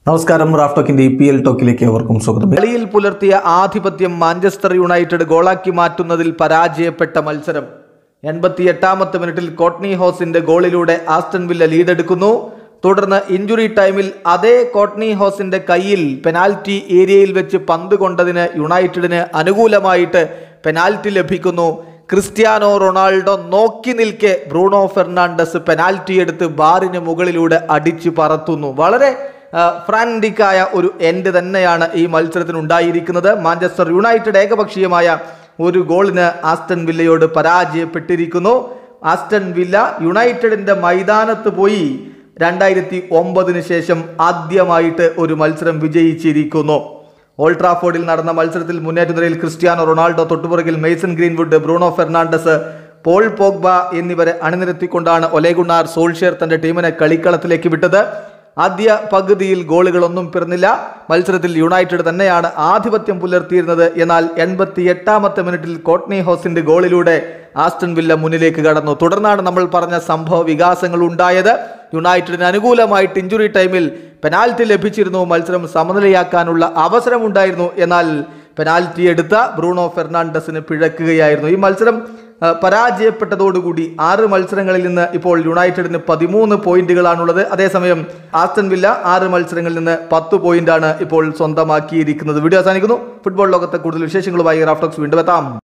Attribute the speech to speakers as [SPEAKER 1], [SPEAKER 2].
[SPEAKER 1] നമസ്കാരം റാഫ്ടോക്കിന്റെ E P L ടോക്കിലേക്ക് ഏവർക്കും സ്വാഗതം
[SPEAKER 2] കളിയിൽ പുലർത്തിയ ആധിപത്യം മാഞ്ചസ്റ്റർ യുണൈറ്റഡ് ഗോളാക്കി മാറ്റുന്നതിൽ പരാജയപ്പെട്ട മത്സരം എൺപത്തി എട്ടാമത്തെ മിനിറ്റിൽ കോട്നി ഹോസിന്റെ ഗോളിലൂടെ ആസ്റ്റൺ വില്ല ലീഡെടുക്കുന്നു തുടർന്ന് ഇഞ്ചുറി ടൈമിൽ അതേ കോട്നി ഹോസിന്റെ കയ്യിൽ പെനാൽറ്റി ഏരിയയിൽ വെച്ച് പന്ത് കൊണ്ടതിന് യുണൈറ്റഡിന് അനുകൂലമായിട്ട് പെനാൽറ്റി ലഭിക്കുന്നു ക്രിസ്ത്യാനോ റൊണാൾഡോ നോക്കി നിൽക്കെ ബ്രൂണോ ഫെർണാണ്ടസ് പെനാൽറ്റി എടുത്ത് ബാറിന് മുകളിലൂടെ അടിച്ചു പറത്തുന്നു വളരെ ഫ്രാൻഡിക്കായ ഒരു എൻഡ് തന്നെയാണ് ഈ മത്സരത്തിന് ഉണ്ടായിരിക്കുന്നത് മാഞ്ചസ്റ്റർ യുണൈറ്റഡ് ഏകപക്ഷീയമായ ഒരു ഗോളിന് ആസ്റ്റൺ വില്ലയോട് പരാജയപ്പെട്ടിരിക്കുന്നു ആസ്റ്റൺ വില്ല യുണൈറ്റഡിന്റെ മൈതാനത്ത് പോയി രണ്ടായിരത്തി ഒമ്പതിന് ശേഷം ആദ്യമായിട്ട് ഒരു മത്സരം വിജയിച്ചിരിക്കുന്നു ഓൾഡ് ട്രാഫോർഡിൽ നടന്ന മത്സരത്തിൽ മുന്നേറ്റ നിരയിൽ ക്രിസ്ത്യാനോ റൊണാൾഡോ തൊട്ടുപുറകിൽ Mason Greenwood Bruno Fernandes Paul Pogba എന്നിവരെ അണിനിരത്തിക്കൊണ്ടാണ് ഒലേഗുണാർ സോൾഷ്യർ തന്റെ ടീമിനെ കളിക്കളത്തിലേക്ക് വിട്ടത് ആദ്യ പകുതിയിൽ ഗോളുകളൊന്നും പിറന്നില്ല മത്സരത്തിൽ യുണൈറ്റഡ് തന്നെയാണ് ആധിപത്യം പുലർത്തിയിരുന്നത് എന്നാൽ എൺപത്തി എട്ടാമത്തെ മിനിറ്റിൽ കോട്നി ഹോസിന്റെ ഗോളിലൂടെ ആസ്റ്റൺ വില്ല മുന്നിലേക്ക് കടന്നു തുടർന്നാണ് നമ്മൾ പറഞ്ഞ സംഭവ വികാസങ്ങൾ ഉണ്ടായത് യുണൈറ്റഡിന് അനുകൂലമായിട്ട് ഇഞ്ചുറി ടൈമിൽ പെനാൽറ്റി ലഭിച്ചിരുന്നു മത്സരം സമനിലയാക്കാനുള്ള അവസരമുണ്ടായിരുന്നു എന്നാൽ പെനാൽറ്റി എടുത്ത ബ്രൂണോ ഫെർണാണ്ടസിന് പിഴക്കുകയായിരുന്നു ഈ മത്സരം ആ, പരാജയപ്പെട്ടതോടുകൂടി ആറ് മത്സരങ്ങളിൽ നിന്ന് ഇപ്പോൾ യുണൈറ്റഡിന് പതിമൂന്ന് പോയിന്റുകളാണുള്ളത് അതേസമയം ആസ്റ്റൺ വില്ല ആറ് മത്സരങ്ങളിൽ നിന്ന് പത്ത് പോയിന്റാണ് ഇപ്പോൾ സ്വന്തമാക്കിയിരിക്കുന്നത് വീഡിയോ അവസാനിക്കുന്നു ഫുട്ബോൾ ലോകത്തെ കൂടുതൽ വിശേഷങ്ങളുമായി റാഫ്റ്റോക്സ് വീണ്ടും എത്താം